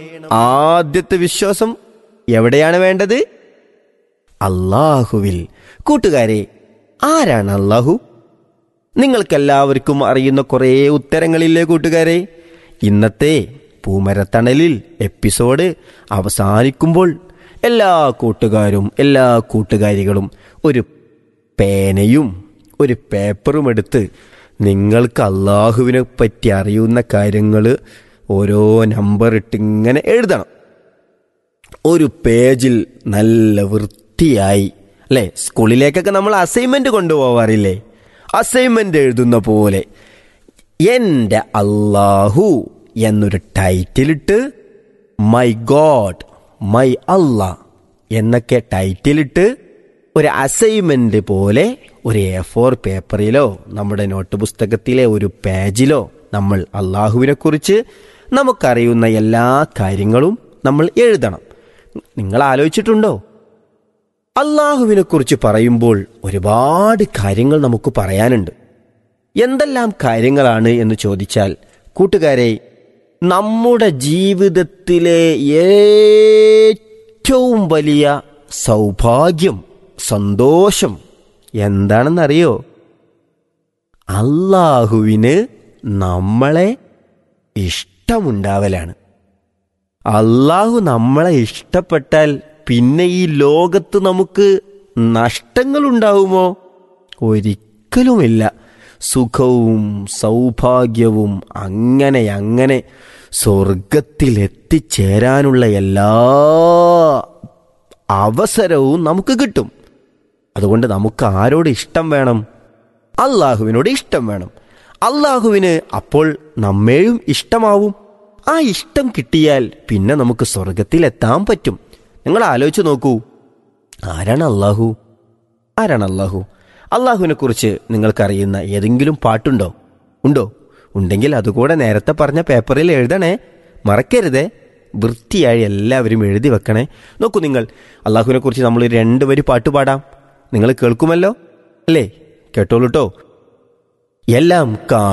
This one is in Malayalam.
ആദ്യത്തെ വിശ്വാസം എവിടെയാണ് വേണ്ടത് അള്ളാഹുവിൽ കൂട്ടുകാരെ ആരാണ് അള്ളാഹു നിങ്ങൾക്കെല്ലാവർക്കും അറിയുന്ന കുറേ ഉത്തരങ്ങളില്ലേ കൂട്ടുകാരെ ഇന്നത്തെ പൂമരത്തണലിൽ എപ്പിസോഡ് അവസാനിക്കുമ്പോൾ എല്ലാ കൂട്ടുകാരും എല്ലാ കൂട്ടുകാരികളും ഒരു പേനയും ഒരു പേപ്പറും എടുത്ത് നിങ്ങൾക്ക് അള്ളാഹുവിനെ പറ്റി അറിയുന്ന കാര്യങ്ങൾ ഓരോ നമ്പർ ഇട്ട് ഇങ്ങനെ എഴുതണം ഒരു പേജിൽ നല്ല വൃത്തിയായി അല്ലേ സ്കൂളിലേക്കൊക്കെ നമ്മൾ അസൈൻമെന്റ് കൊണ്ടുപോവാറില്ലേ അസൈൻമെന്റ് എഴുതുന്ന പോലെ എൻ്റെ അള്ളാഹു എന്നൊരു ടൈറ്റിലിട്ട് മൈ ഗോഡ് മൈ അള്ളാ എന്നൊക്കെ ടൈറ്റിലിട്ട് ഒരു അസൈൻമെന്റ് പോലെ ഒരു എ ഫോർ പേപ്പറിലോ നമ്മുടെ നോട്ട് പുസ്തകത്തിലെ ഒരു പേജിലോ നമ്മൾ അള്ളാഹുവിനെ കുറിച്ച് നമുക്കറിയുന്ന എല്ലാ കാര്യങ്ങളും നമ്മൾ എഴുതണം നിങ്ങൾ ആലോചിച്ചിട്ടുണ്ടോ അള്ളാഹുവിനെ കുറിച്ച് പറയുമ്പോൾ ഒരുപാട് കാര്യങ്ങൾ നമുക്ക് പറയാനുണ്ട് എന്തെല്ലാം കാര്യങ്ങളാണ് എന്ന് ചോദിച്ചാൽ കൂട്ടുകാരെ നമ്മുടെ ജീവിതത്തിലെ ഏറ്റവും വലിയ സൗഭാഗ്യം സന്തോഷം എന്താണെന്നറിയോ അള്ളാഹുവിന് നമ്മളെ ഇഷ്ടമുണ്ടാവലാണ് അള്ളാഹു നമ്മളെ ഇഷ്ടപ്പെട്ടാൽ പിന്നെ ഈ ലോകത്ത് നമുക്ക് നഷ്ടങ്ങളുണ്ടാവുമോ ഒരിക്കലുമില്ല സുഖവും സൗഭാഗ്യവും അങ്ങനെ അങ്ങനെ സ്വർഗത്തിൽ എത്തിച്ചേരാനുള്ള എല്ലാ അവസരവും നമുക്ക് കിട്ടും അതുകൊണ്ട് നമുക്ക് ആരോട് ഇഷ്ടം വേണം അള്ളാഹുവിനോട് ഇഷ്ടം വേണം അള്ളാഹുവിന് അപ്പോൾ നമ്മെയും ഇഷ്ടമാവും ആ ഇഷ്ടം കിട്ടിയാൽ പിന്നെ നമുക്ക് സ്വർഗത്തിൽ എത്താൻ പറ്റും നിങ്ങൾ ആലോചിച്ച് നോക്കൂ ആരാണ് അള്ളാഹു ആരാണ് അള്ളാഹു അള്ളാഹുവിനെ കുറിച്ച് നിങ്ങൾക്കറിയുന്ന ഏതെങ്കിലും പാട്ടുണ്ടോ ഉണ്ടോ ഉണ്ടെങ്കിൽ അതുകൂടെ നേരത്തെ പറഞ്ഞ പേപ്പറിൽ എഴുതണേ മറക്കരുതേ വൃത്തിയായി എല്ലാവരും എഴുതി വെക്കണേ നോക്കൂ നിങ്ങൾ അള്ളാഹുവിനെ കുറിച്ച് നമ്മൾ രണ്ട് വരി പാട്ട് പാടാം നിങ്ങൾ കേൾക്കുമല്ലോ അല്ലേ കേട്ടോളൂട്ടോ എല്ലാം കാ